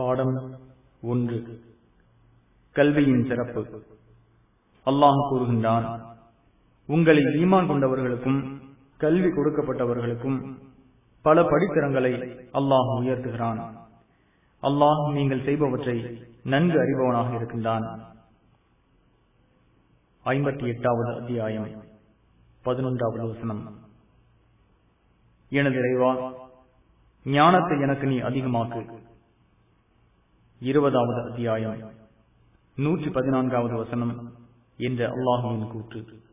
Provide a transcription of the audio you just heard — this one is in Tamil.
பாடம் ஒன்று கல்வியின் சிறப்பு அல்லாஹ் கூறுகின்றான் உங்களில் ஈமான் கொண்டவர்களுக்கும் கல்வி கொடுக்கப்பட்டவர்களுக்கும் பல படித்தரங்களை அல்லாஹ் உயர்த்துகிறான் அல்லாஹ் நீங்கள் செய்பவற்றை நன்கு அறிபவனாக இருக்கின்றான் ஐம்பத்தி எட்டாவது அத்தியாயம் பதினொன்றாவது வசனம் எனது இறைவா ஞானத்தை எனக்கு நீ அதிகமாக்கு இருபதாவது அத்தியாயம் நூற்றி பதினான்காவது வசனம் என்ற அல்லாஹுவின் கூற்று